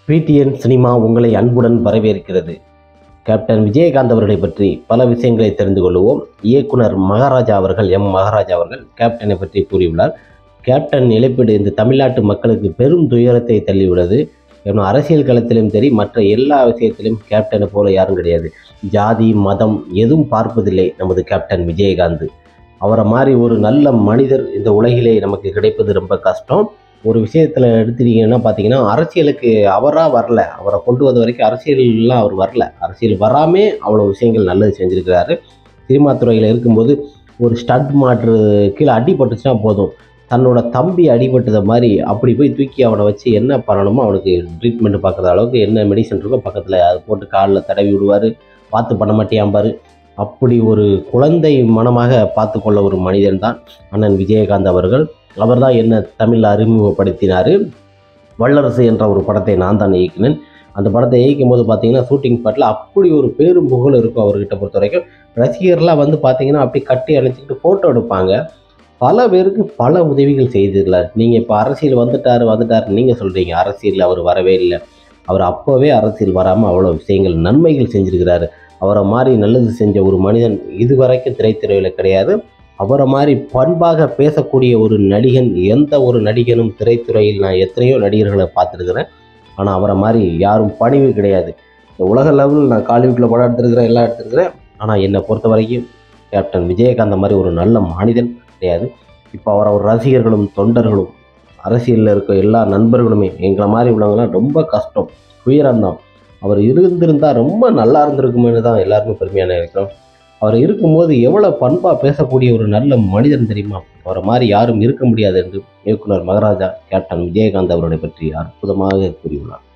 PTN cinema உங்களை அன்புடன் வரவேற்கிறது கேப்டன் விஜயகாந்த் அவர்களை பற்றி பல விஷயங்களை தெரிந்து கொள்வோம் இயக்குனர் மகாராஜா அவர்கள் எம் மகாராஜா அவர்கள் கேப்டனை பற்றி கூறியுள்ளார் கேப்டன் இழப்பீடு இந்த தமிழ்நாட்டு மக்களுக்கு பெரும் துயரத்தை தள்ளியுள்ளது இன்னும் அரசியல் களத்திலும் சரி மற்ற எல்லா விஷயத்திலும் கேப்டனை போல யாரும் கிடையாது ஜாதி மதம் எதுவும் பார்ப்பதில்லை நமது கேப்டன் விஜயகாந்த் அவரை மாதிரி ஒரு நல்ல மனிதர் இந்த உலகிலே நமக்கு கிடைப்பது ரொம்ப கஷ்டம் ஒரு விஷயத்தில் எடுத்துட்டீங்கன்னா பார்த்தீங்கன்னா அரசியலுக்கு அவராக வரல அவரை கொண்டு வந்த வரைக்கும் அரசியல்லாம் அவர் வரல அரசியல் வராமே அவ்வளோ விஷயங்கள் நல்லது செஞ்சுருக்கிறாரு சினிமா துறையில் இருக்கும்போது ஒரு ஸ்டண்ட் மாற்று கீழே அடிபட்டுச்சுன்னா போதும் தன்னோட தம்பி அடிபட்டதை மாதிரி அப்படி போய் தூக்கி அவனை வச்சு என்ன பண்ணணுமோ அவனுக்கு ட்ரீட்மெண்ட் பார்க்குற அளவுக்கு என்ன மெடிசன் இருக்கோ பக்கத்தில் அது போட்டு காலில் தடவி விடுவார் பார்த்து பண்ண மாட்டியாம்பார் அப்படி ஒரு குழந்தை மனமாக பார்த்து கொள்ள ஒரு மனிதன் தான் அண்ணன் விஜயகாந்த் அவர்கள் அவர் தான் என்ன தமிழில் அறிமுகப்படுத்தினார் வல்லரசு என்ற ஒரு படத்தை நான் தான் இயக்கினேன் அந்த படத்தை இயக்கும் போது பார்த்தீங்கன்னா ஷூட்டிங் ஸ்பாட்டில் அப்படி ஒரு பேரும் புகழ் இருக்கும் அவர்கிட்ட பொறுத்த வரைக்கும் ரசிகர்லாம் வந்து பார்த்தீங்கன்னா அப்படி கட்டி அணைச்சிக்கிட்டு ஃபோட்டோ எடுப்பாங்க பல பேருக்கு பல உதவிகள் செய்திருக்கிறார் நீங்கள் இப்போ அரசியல் வந்துட்டார் வந்துட்டார் நீங்கள் சொல்கிறீங்க அரசியல் அவர் வரவே இல்லை அவர் அப்போவே அரசியல் வராமல் அவ்வளோ விஷயங்கள் நன்மைகள் செஞ்சுருக்கிறாரு அவரை மாதிரி நல்லது செஞ்ச ஒரு மனிதன் இதுவரைக்கும் திரைத்துறையில் கிடையாது அவரை மாதிரி பண்பாக பேசக்கூடிய ஒரு நடிகன் எந்த ஒரு நடிகனும் திரைத்துறையில் நான் எத்தனையோ நடிகர்களை பார்த்துருக்குறேன் ஆனால் அவரை மாதிரி யாரும் பணிவு கிடையாது இந்த உலக லெவலில் நான் காலிவுட்டில் படம் எடுத்திருக்கிறேன் எல்லாம் எடுத்திருக்கிறேன் ஆனால் என்னை பொறுத்த வரைக்கும் கேப்டன் விஜயகாந்த் மாதிரி ஒரு நல்ல மனிதன் கிடையாது இப்போ அவரை ஒரு ரசிகர்களும் தொண்டர்களும் அரசியலில் இருக்க எல்லா நண்பர்களுமே எங்களை மாதிரி உள்ளவங்களாம் ரொம்ப கஷ்டம் துயரம்தான் அவர் இருந்திருந்தால் ரொம்ப நல்லா இருந்திருக்குமேனு தான் எல்லாருமே பெருமையாக நினைக்கிறோம் அவர் இருக்கும்போது எவ்வளோ பண்பாக பேசக்கூடிய ஒரு நல்ல மனிதன் தெரியுமா அவரை மாதிரி யாரும் இருக்க முடியாது என்று இயக்குனர் மகாராஜா கேப்டன் விஜயகாந்த் அவர்களை பற்றி அற்புதமாக கூறியுள்ளார்